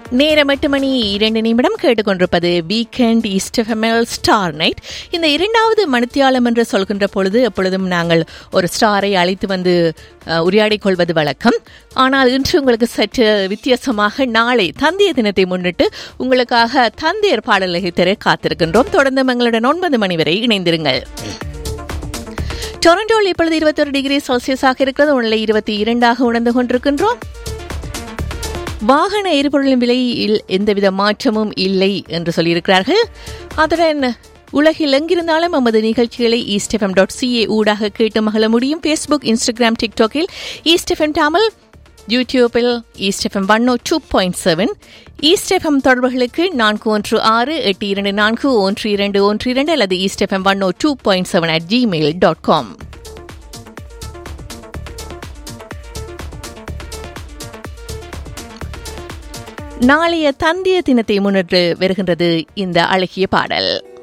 நேரம் எட்டு மணி இரண்டு நிமிடம் கேட்டுக்கொண்டிருப்பது வீக்கெண்ட் ஈஸ்டஃபெமல் ஸ்டார் நைட் இந்த இரண்டாவது மணித்தியாலம் என்று சொல்கின்ற பொழுது எப்பொழுதும் நாங்கள் ஒரு ஸ்டாரை அழைத்து வந்து அஹ், உரையாடிக் கொள்வது வழக்கம் ஆனால் இன்று உங்களுக்கு சற்று வித்தியாசமாக நாளை தந்தைய தினத்தை முன்னிட்டு உங்களுக்காக தந்தையர் பாடல்களை தர காத்திருக்கின்றோம் தொடர்ந்து எங்களுடன் ஒன்பது மணி வரை இணைந்திருங்கள் டொரண்டோவில் இப்பொழுது இருபத்தொரு டிகிரி செல்சியஸாக இருக்கிறது உள்ள இருபத்தி இரண்டாக உணர்ந்து கொண்டிருக்கின்றோம் வாகன எரிபொருளின் விலையில் எந்தவித மாற்றமும் இல்லை என்று சொல்லியிருக்கிறார்கள் அதுடன் உலகில் எங்கிருந்தாலும் நமது நிகழ்ச்சிகளை ஈஸ்டெஃப்எம் டாட் சிஏ ஊடாக கேட்டு மகள முடியும் ஃபேஸ்புக் இன்ஸ்டாகிராம் டிக்டாக்கில் ஈஸ்டெஃப்எம் தமிழ் யூடியூபில் East FM one O two point seven East FM தொடர்புகளுக்கு நான்கு ஒன்று ஆறு எட்டு இரண்டு நான்கு ஒன்று இரண்டு ஒன்று இரண்டு அல்லது East FM one O two point seven at Gmail dot com நாளைய தந்தைய தினத்தை முன்னிட்டு வருகின்றது இந்த அழகிய பாடல்